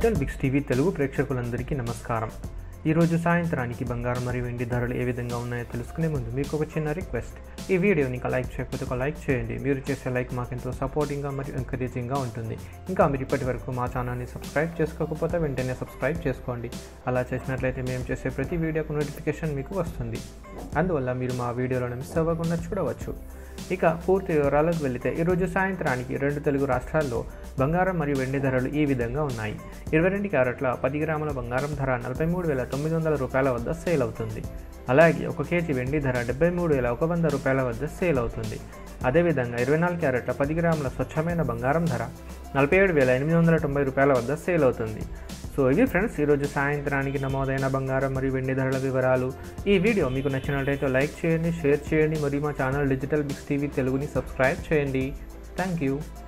digital Biggs TV Telugu ప్రేక్షకులందరికీ నమస్కారం ఈరోజు సాయంత్రానికి బంగారం మరియు వెండి ధరలు ఏ విధంగా ఉన్నాయో తెలుసుకునే ముందు మీకు ఒక చిన్న రిక్వెస్ట్ ఈ వీడియోని ఇంకా లైక్ చేయకపోతే ఒక లైక్ చేయండి మీరు చేసే లైక్ మాకు ఎంతో సపోర్టింగ్గా మరియు ఎంకరేజింగ్గా ఉంటుంది ఇంకా మీరు ఇప్పటి వరకు మా ఛానల్ని సబ్స్క్రైబ్ చేసుకోకపోతే వెంటనే సబ్స్క్రైబ్ చేసుకోండి అలా చేసినట్లయితే మేము చేసే ప్రతి వీడియోకు నోటిఫికేషన్ మీకు వస్తుంది అందువల్ల మీరు మా వీడియోలను మిస్ అవ్వకుండా చూడవచ్చు ఇక పూర్తి వివరాలకు వెళితే ఈరోజు సాయంత్రానికి రెండు తెలుగు రాష్ట్రాల్లో బంగారం మరియు వెండి ధరలు ఈ విధంగా ఉన్నాయి ఇరవై రెండు క్యారెట్ల పది గ్రాముల బంగారం ధర నలభై మూడు వేల తొమ్మిది వందల రూపాయల వద్ద సేల్ అవుతుంది అలాగే ఒక కేజీ వెండి ధర డెబ్బై మూడు వేల ఒక వంద రూపాయల వద్ద సేల్ అవుతుంది అదేవిధంగా ఇరవై నాలుగు క్యారెట్ల పది గ్రాముల స్వచ్ఛమైన బంగారం ధర నలభై ఏడు వేల ఎనిమిది వందల తొంభై రూపాయల వద్ద సేల్ అవుతుంది సో ఇవి ఫ్రెండ్స్ ఈరోజు సాయంత్రానికి నమోదైన బంగారం మరియు వెండి ధరల వివరాలు ఈ వీడియో మీకు నచ్చినట్లయితే లైక్ చేయండి షేర్ చేయండి మరియు మా ఛానల్ డిజిటల్ బిక్స్ టీవీ తెలుగుని సబ్స్క్రైబ్ చేయండి థ్యాంక్ యూ